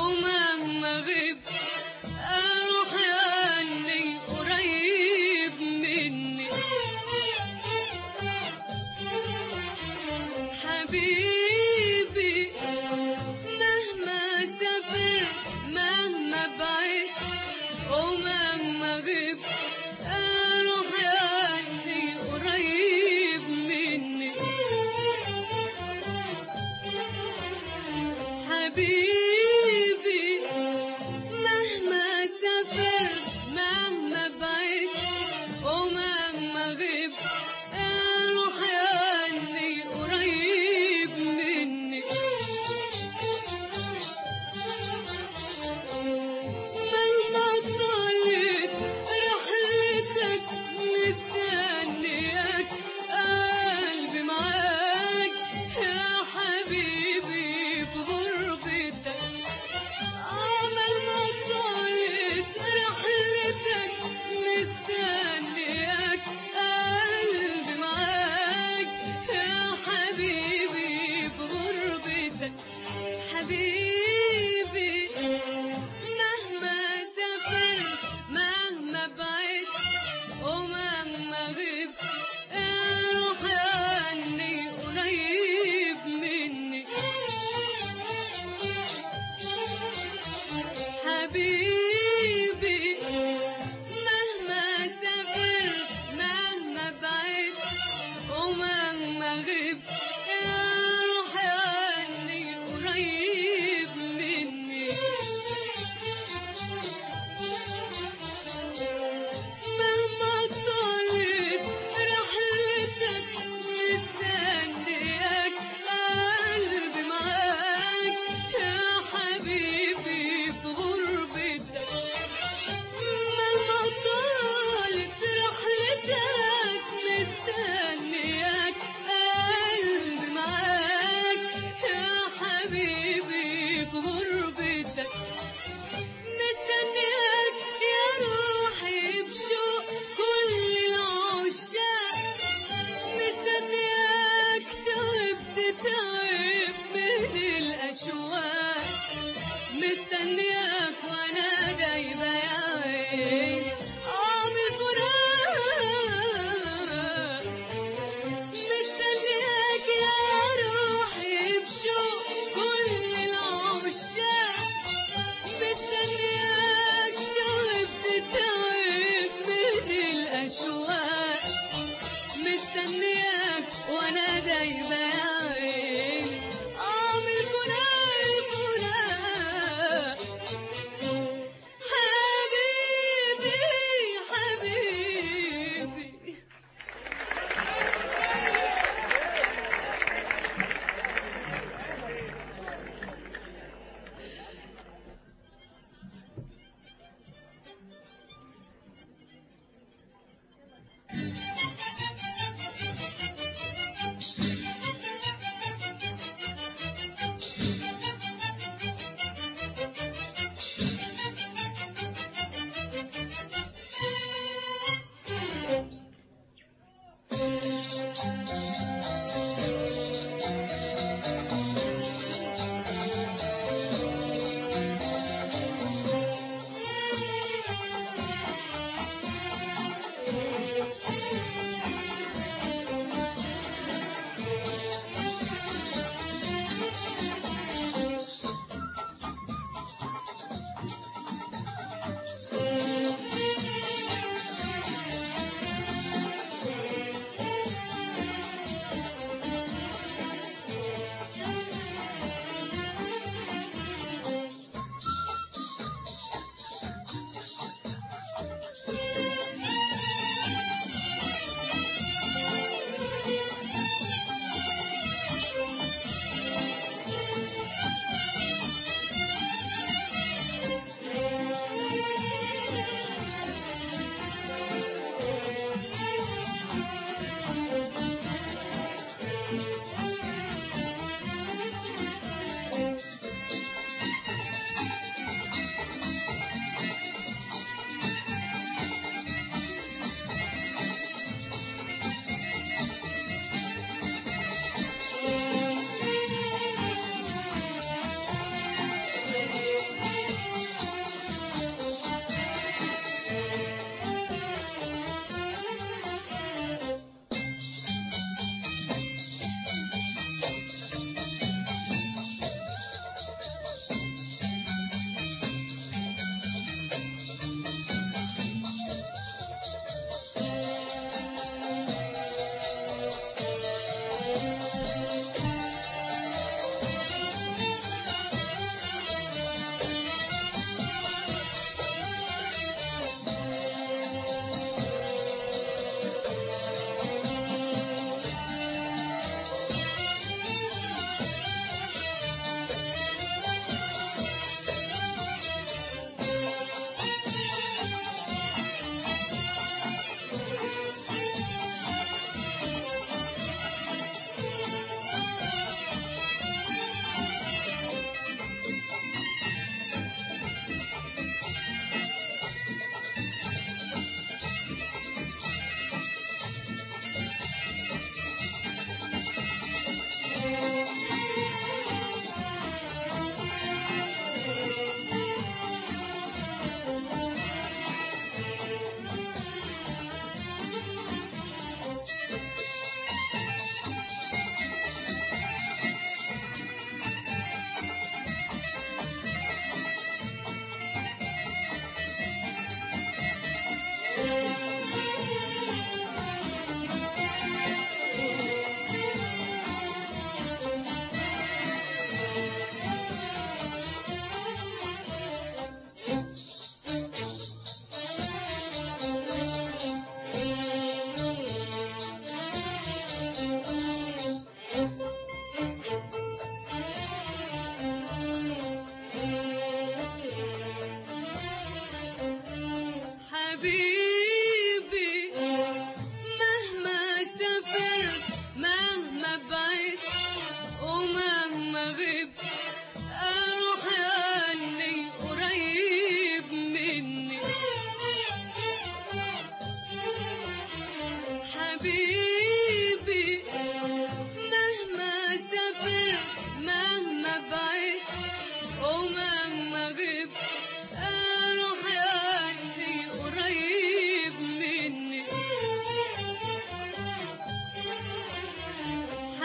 ومهما غيب اروح عني قريب مني حبيبي مهما سافر مهما بعيد ومهما غيب اروح عني قريب مني حبيبي مهما سافر مهما بعيد ومهما غيب اروح عني قريب مني مهما طالت رحلتك مستنياك قلبي معاك يا حبيبي في غربتك عمل ما طالت رحلتك مستنياك قلبي معاك يا حبيبي في غربتك حبيبي مهما سافر مهما بعيد ومهما غيب روح عني قريب مني حبيبي مهما سافر مهما بعيد ومهما غيب روح عني قريب مني مهما طالت رحلتك مستنياك قلبي معاك يا حبيبي في غربتك مهما طالت رحلتك مستنياك قلبي معاك يا حبيبي في غربتك مستنياك يا روحي بشوق كل العشاق مستنياك تعبت تعب من الأشواق مستنياك وانا دايبة يا عين عامل فراق مستنياك يا روحي بشوق كل العشاق مستنياك تعبت تعب من الأشواق مستنياك وانا دايبة يا عين عامل فراق فراق حبيبي حبيبي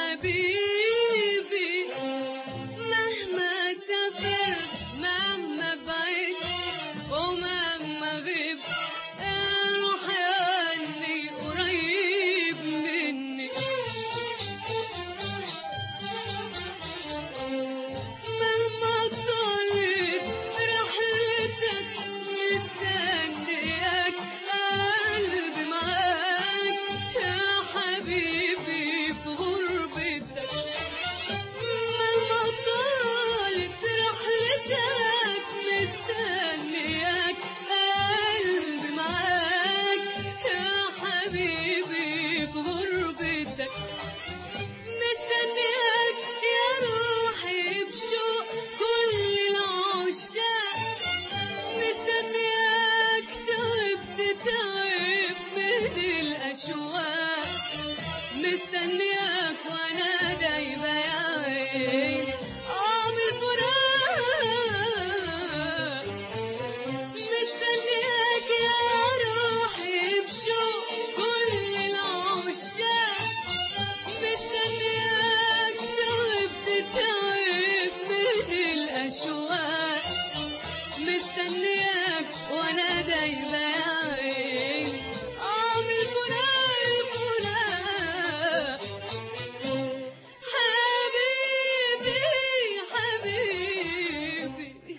حبيبي مهما سافر مهما بعيد ومهما غيب روح عني قريب مني مهما طالت رحلتك مستنياك قلبي معاك يا حبيبي في غربتك مهما طالت رحلتك مستنياك قلبي معاك يا حبيبي في غربتك مستنياك يا روحي بشوق كل العشاق مستنياك تعبت تعبت من الأشواق مستنياك وانا دايبة يا عيني عامل فراق مستنياك يا روحي بشوق كل العشاق مستنياك تعبت تعبت من الأشواق مستنياك وانا دايبة يا عيني عامل فراق الفراق حبيبي حبيبي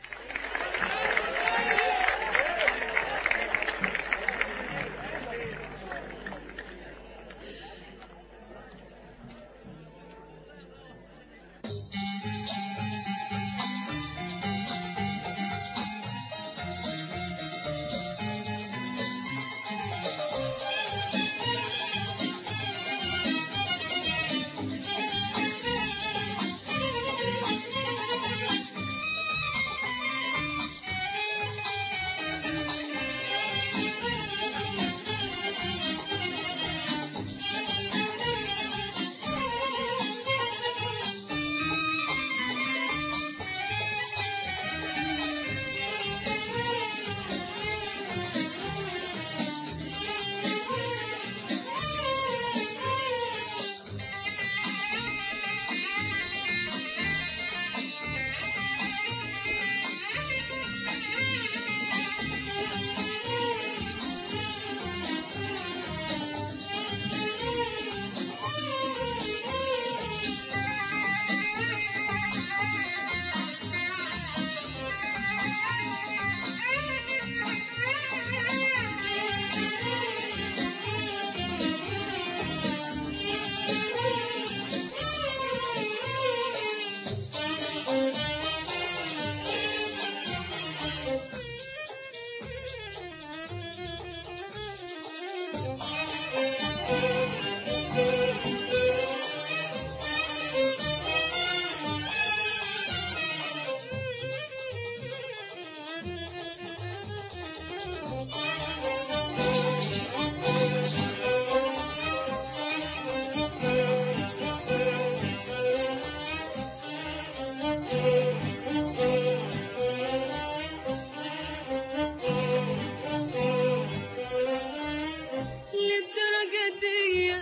للدرجة دي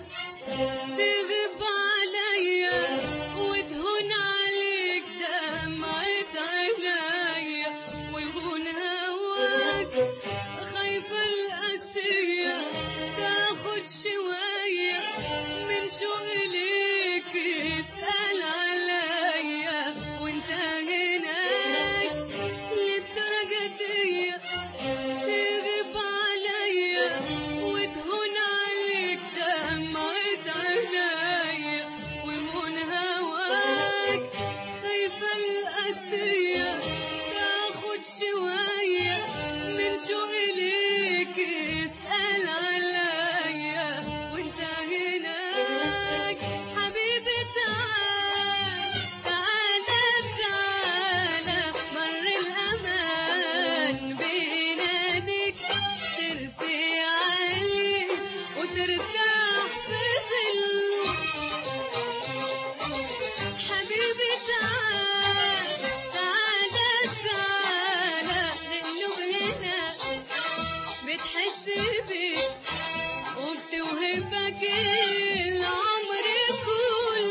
تغيب عليا وتهون عليك دمعة عينيا ويهون هواك خايفة القاسية تاخد شوية من شوق ليك اسأل عليا وانت هناك للدرجة دي تغيب عليا وتهون عليك دمعة عينيا ويهون هواك خايفة القاسية تاخد شوية من شوق ليك اسأل عليا وانت هناك حبيبي تعال تعال تعال مر الأمان بيناديك ترسي عليه وترتاح في ظله حبيبي تعال تعال تعال لقلوب هنا بتحس بيك وبتوهبك العمر كله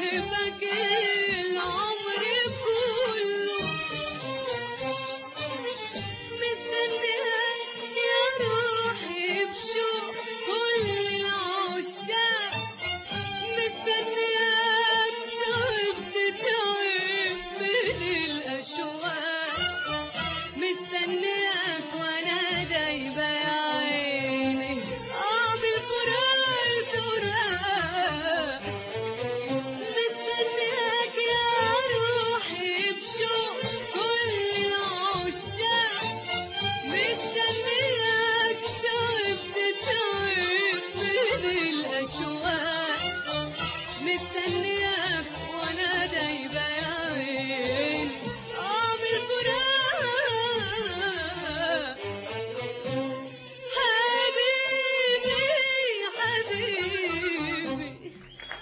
حبك العمر كله مستنياك يا روحي بشوق كل العشاق مستنياك تعبت تعب من الأشواق مستنياك وانا دايبة يا عيني اه بالفراق الفراق مستنياك يا روحي بشوق كل العشاق مستنياك تعبت تعب من الأشواق مستنياك وانا دايبة يا عيني اه بالفراق حبيبي حبيبي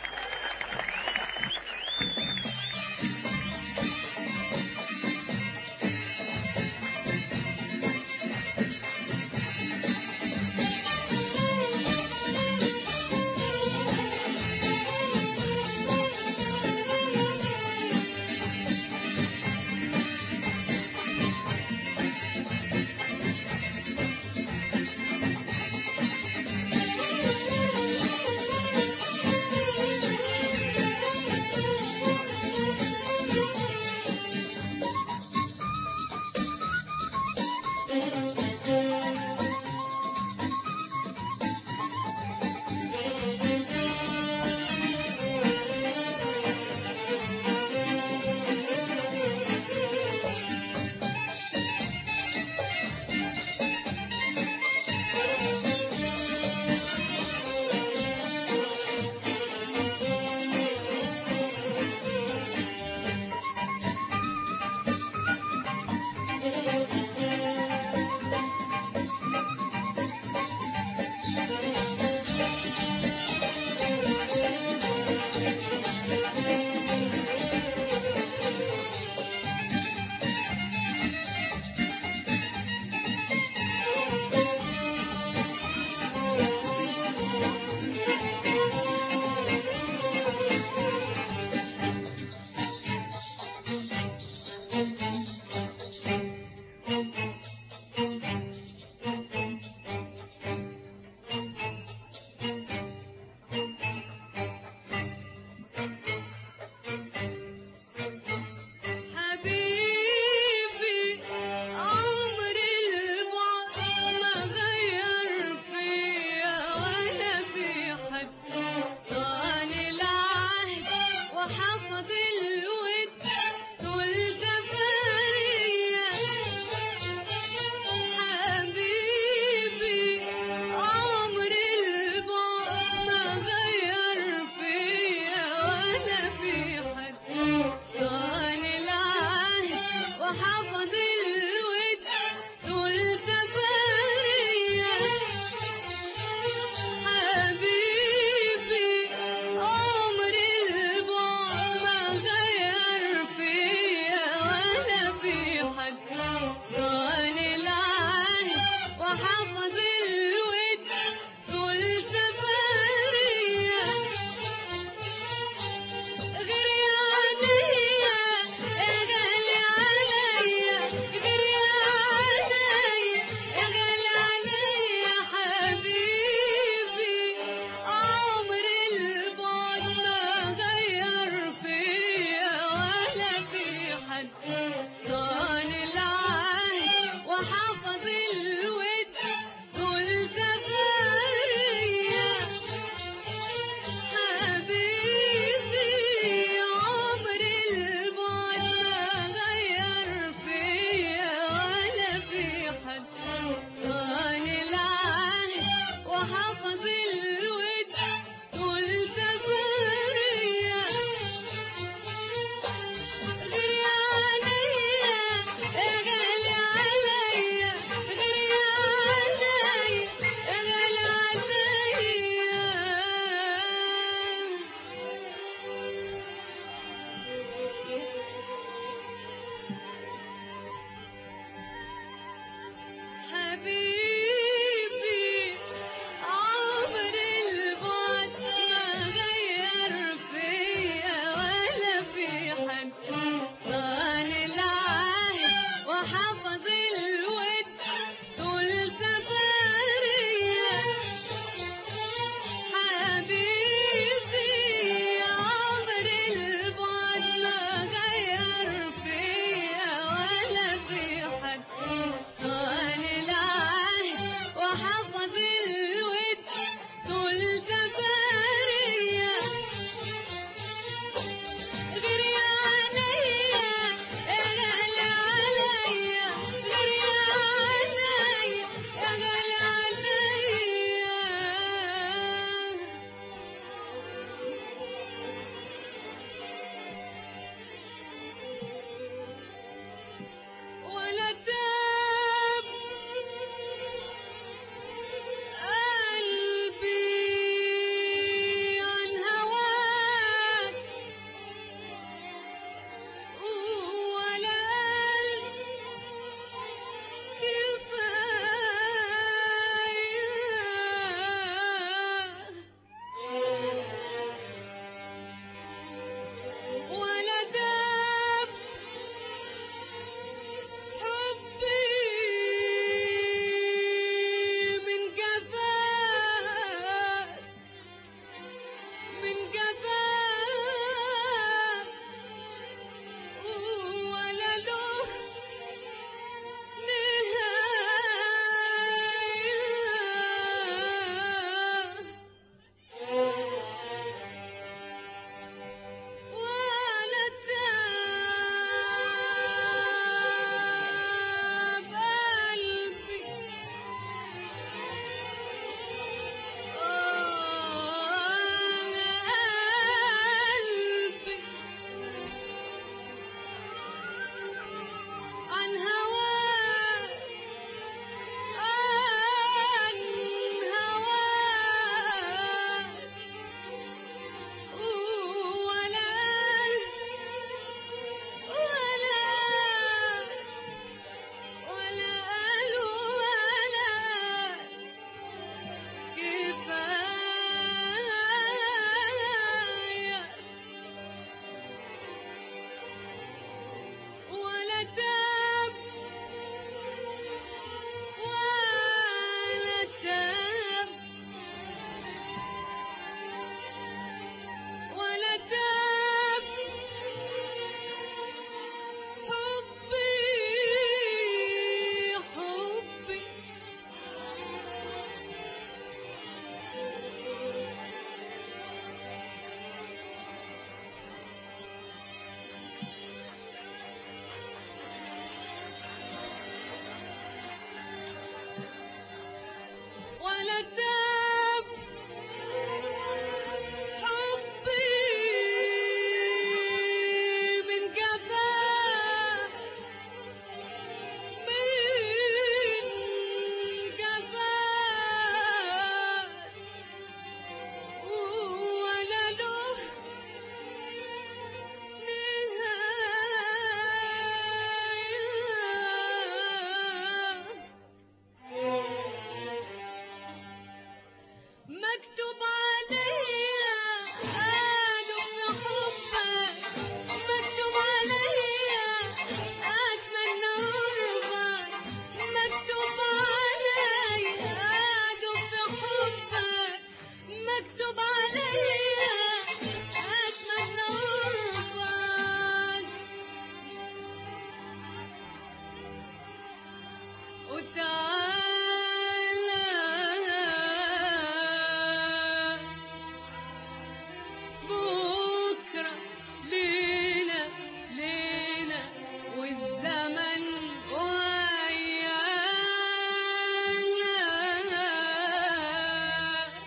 حبيبي عمر البعد ما غير فيا ولا في حد صان العهد وحفظ الود طول سفرية حبيبي عمر البعد ما غير فيا ولا في حد صان العهد وحفظ الود طول سفرية حبيبي عمر البعد ما غير فيا ولا في حد صان العهد وحفظ الود طول سفرية غير يعني ولا تاب ولا تاب ولا تاب حبي حبي ولا تاب حبي من جفاء من جفاء ولا له نهاية مكتوب عليا قالوا حبك مكتوب عليا اتمنى قربك مكتوب عليا قالوا حبك مكتوب عليا اتمنى قربك وتعالى بكرة ليلة ليلة والزمن ويانا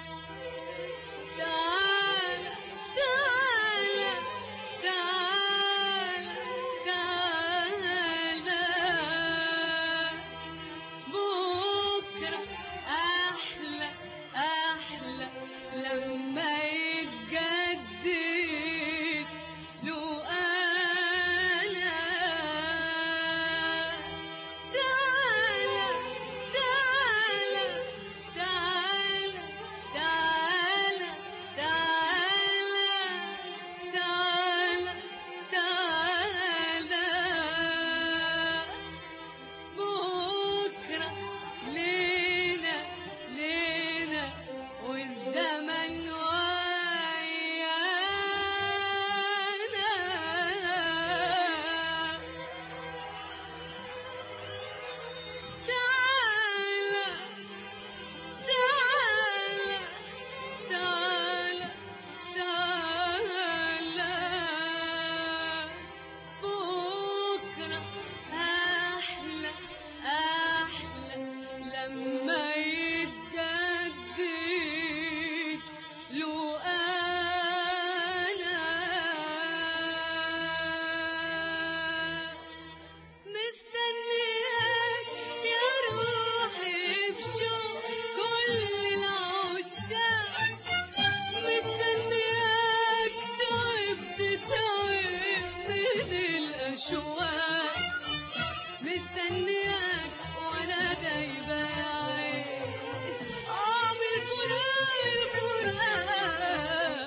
تعالى تعالى تعالى تعالى بكرة أحلى أحلى لما يتجدد له أنا تعالى تعالى تعالى تعالى تعالى تعالى تعالى بكرة ليلة ليلة والزمن ويانا تعالى تعالى تعالى تعالى بكرة أحلى أحلى لما يتجدد له أنا مستنياك يا روحي بشوق كل العشاق مستنياك تعبت تعبت من الأشواق مستنياك وانا دايبة يا عين اعمل فراق الفراق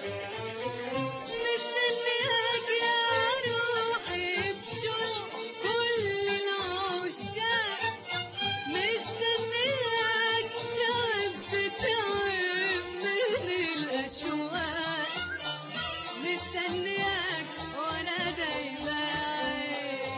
مستنياك يا روحي بشوق كل العشاق مستنياك تعبت تعب من الأشواق مستنياك وانا دايما عايش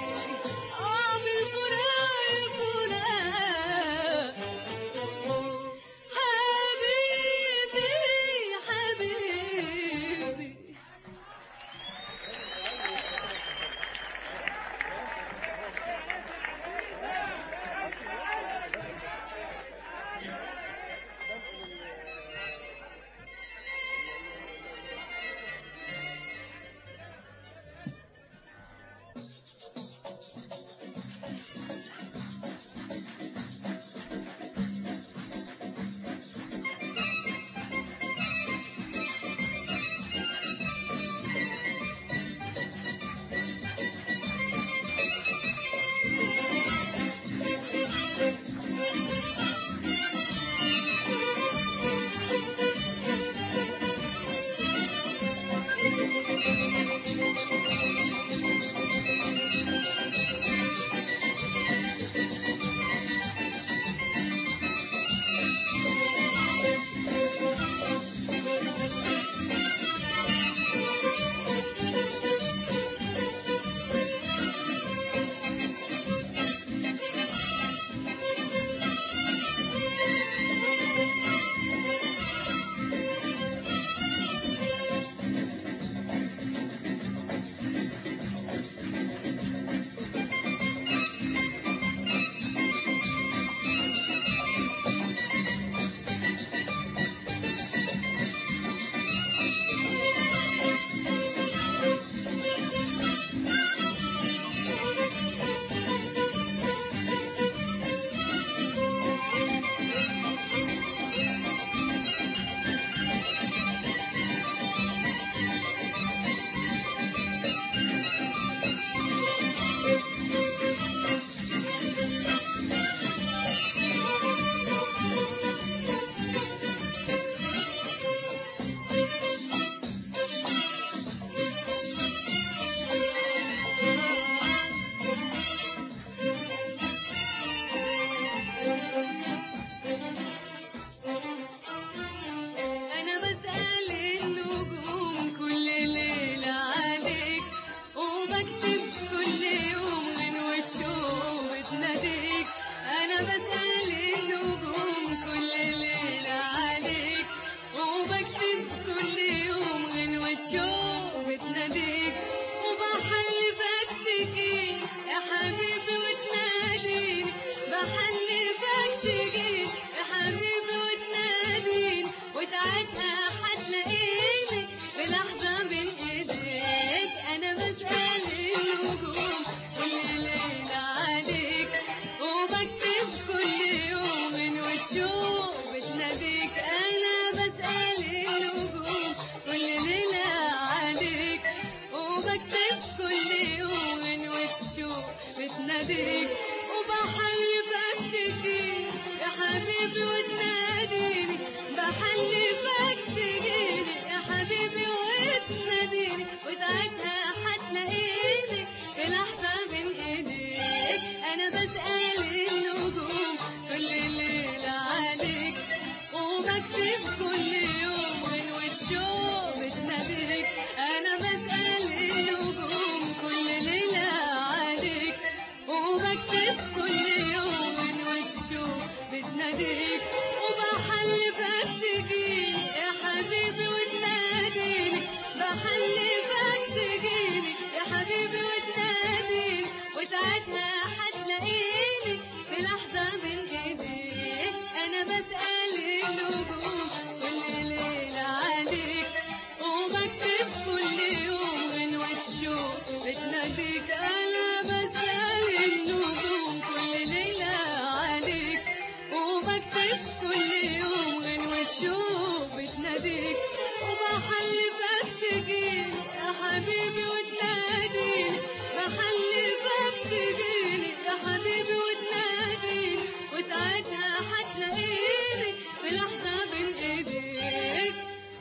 بتناديك وبحلفك تجيني يا حبيبي وتناديني بحلفك تجيني يا حبيبي وتناديني وساعتها هتلاقيني في لحظة من ايديك انا بسأل النجوم كل ليلة عليك وبكتب كل يوم غنوة شوق بتناديك انا بسأل النجوم كل ليلة عليك وبكتب كل يوم غنوة شوق بتناديك وبحلفك تجيني يا حبيبي وتناديني بحلفك تجيني يا حبيبي وتناديني وساعتها هتلاقيني في لحظة من ايديك انا بسأل النجوم كل ليلة عليك وبكتب كل يوم غنوة شوق بتناديك انا بسأل النجوم كل ليلة عليك وبكتب كل يوم غنوة شوق بتناديك وبحلفك تجيني يا حبيبي وتناديني بحلفك تجيني يا حبيبي وتناديني وساعتها هتلاقيني في لحظة بين ايديك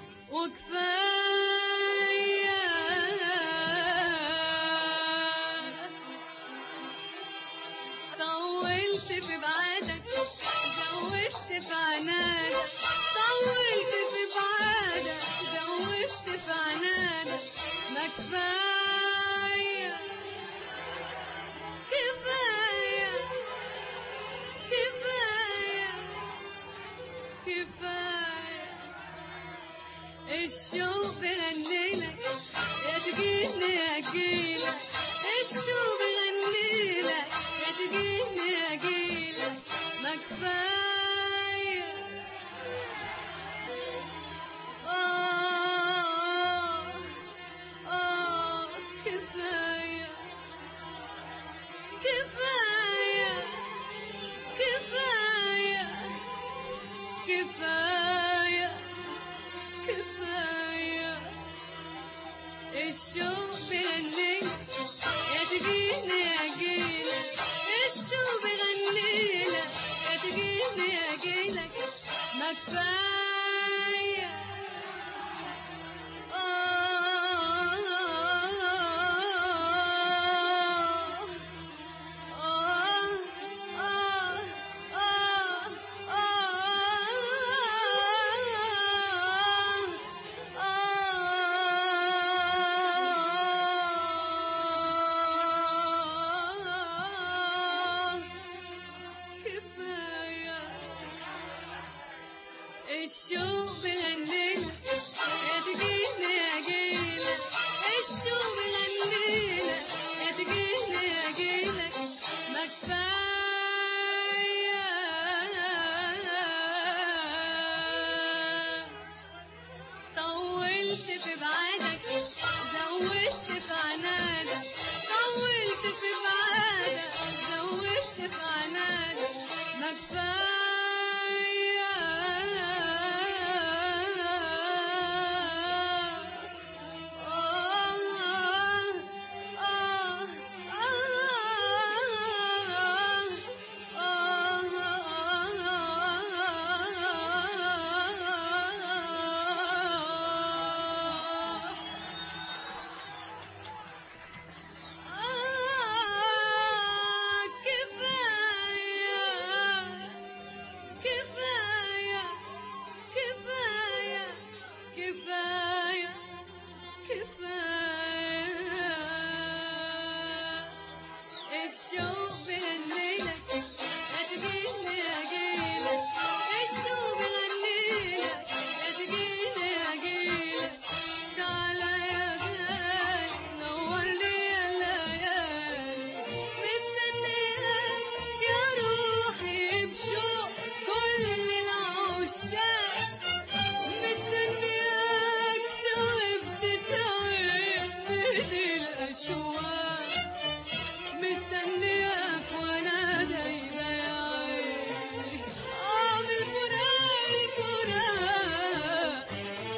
وكفاية طولت في بعادك زودت في عنادك طولت في بعادك زودت في عنادك ما كفاية كفاية كفاية كفاية الشوق بغنيلك يا تجيني يا جيلك الشوق بغنيلك يا تجيني يا جيلك ما كفاية آه آه كفاية كفاية كفاية كفاية كفاية الشوق بغنيلك يا تجيني يا جيلك الشوق بغنيلك يا تجيني يا جيلك ما كفاية آه آه آه كفاية الشوق بغنيلك يا تجيني يا جيلك الشوق بغنيلك يا تجيني يا جيلك ما كفاية طولت في بعادك زودت في عنادك طولت في بعادك زودت في عنادك ما كفاية آه آه كفاية كفاية كفاية كفاية الشوق بغنيلك يا تجيني يا جيلك الشوق بغنيلك يا تجيني يا جيلك تعالى يا غالي نور لي الليالي مستنياك يا روحي بشوق كل العشاق مستنياك تعبت تعب من الأشواق مستنياك وانا دايما يا عيني اعمل فراق فراق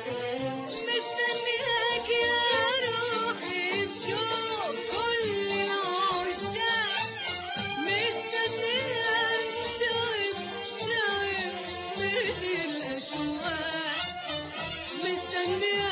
مستنياك يا روحي بشوق كل العشاق الأشواق مستنية